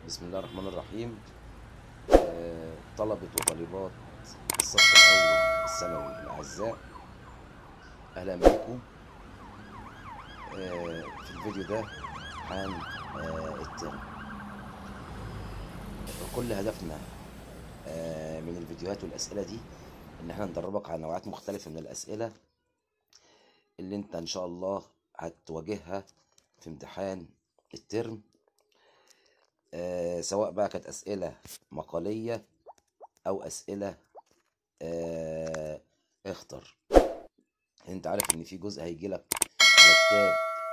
بسم الله الرحمن الرحيم آه، طلبة وطالبات الصف الأول الثانوي الأعزاء أهلا بكم آه، في الفيديو ده عن آه، الترم كل هدفنا آه، من الفيديوهات والأسئلة دي إن احنا ندربك على نوعات مختلفة من الأسئلة اللي انت إن شاء الله هتواجهها في امتحان الترم آه، سواء بقى كانت أسئلة مقالية أو أسئلة آه، اختر أنت عارف إن في جزء هيجيلك على كتاب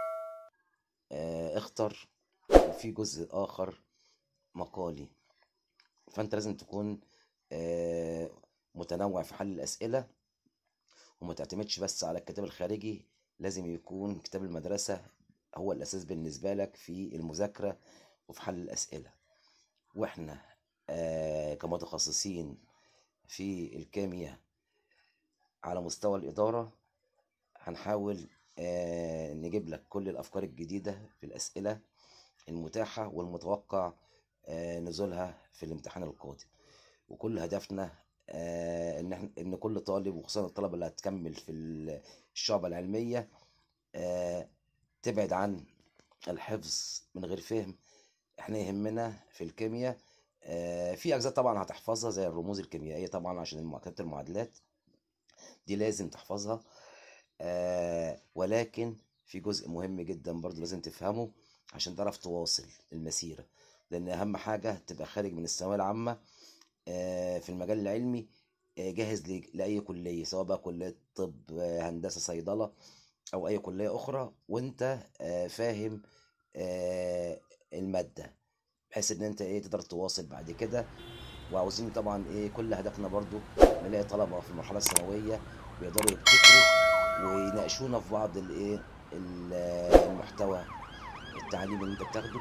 آه، اختر وفي جزء آخر مقالي فأنت لازم تكون آه، متنوع في حل الأسئلة وما تعتمدش بس على الكتاب الخارجي لازم يكون كتاب المدرسة هو الأساس بالنسبة لك في المذاكرة وفي حل الأسئلة وإحنا آه كمتخصصين في الكيمياء على مستوى الإدارة هنحاول آه نجيب لك كل الأفكار الجديدة في الأسئلة المتاحة والمتوقع آه نزولها في الامتحان القادم وكل هدفنا آه إن إحنا إن كل طالب وخصوصا الطلبة اللي هتكمل في الشعبة العلمية آه تبعد عن الحفظ من غير فهم احنا يهمنا في الكيمياء آه، في اجزاء طبعا هتحفظها زي الرموز الكيميائيه طبعا عشان المعادلات المعادلات دي لازم تحفظها آه، ولكن في جزء مهم جدا برضو لازم تفهمه عشان تعرف تواصل المسيره لان اهم حاجه تبقى خارج من الثانويه العامه آه، في المجال العلمي آه، جاهز ل- لاي كليه سواء بقى كليه طب آه، هندسه صيدله او اي كليه اخرى وانت آه، فاهم آه، الماده بحيث ان انت ايه تقدر تواصل بعد كده وعاوزين طبعا ايه كل هدفنا برضو نلاقي طلبه في المرحله الثانويه بيقدروا يبتكروا ويناقشونا في بعض الايه ال- المحتوى التعليمي اللي انت بتاخده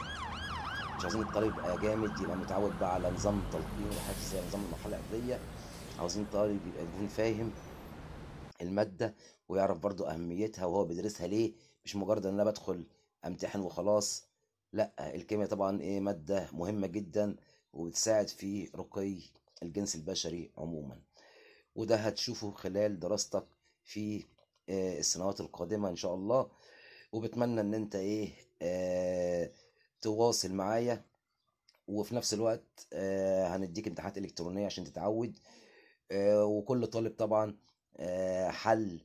مش عايزين الطالب يبقى جامد يبقى متعود بقى على نظام التلقين وحفظ زي نظام المرحله الاعداديه عاوزين طالب يبقى يكون فاهم الماده ويعرف برضو اهميتها وهو بيدرسها ليه مش مجرد ان انا بدخل امتحن وخلاص لا الكيمياء طبعا ايه مادة مهمة جدا وبتساعد في رقي الجنس البشري عموما وده هتشوفه خلال دراستك في آه، السنوات القادمة ان شاء الله وبتمنى ان انت ايه آه تواصل معايا وفي نفس الوقت آه هنديك امتحانات الكترونية عشان تتعود آه وكل طالب طبعا آه حل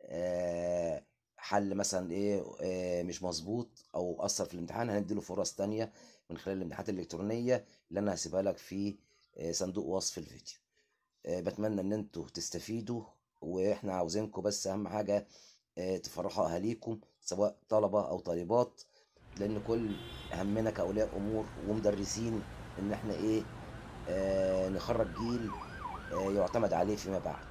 آه حل مثلا ايه آه مش مظبوط او اثر في الامتحان هنديله فرص تانية من خلال الامتحانات الالكترونية اللي انا هسيبها لك في آه صندوق وصف الفيديو آه بتمنى ان انتوا تستفيدوا واحنا عاوزينكم بس اهم حاجة آه تفرحوا اهاليكم سواء طلبة او طالبات لان كل همنا كاولياء امور ومدرسين ان احنا ايه آه نخرج جيل آه يعتمد عليه فيما بعد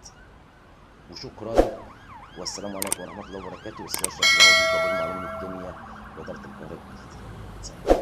وشكرا والسلام عليكم ورحمة الله وبركاته والسلام عليكم ورحمة الله وبركاته معلومة الكيمياء وإدارة القاهرة الجديدة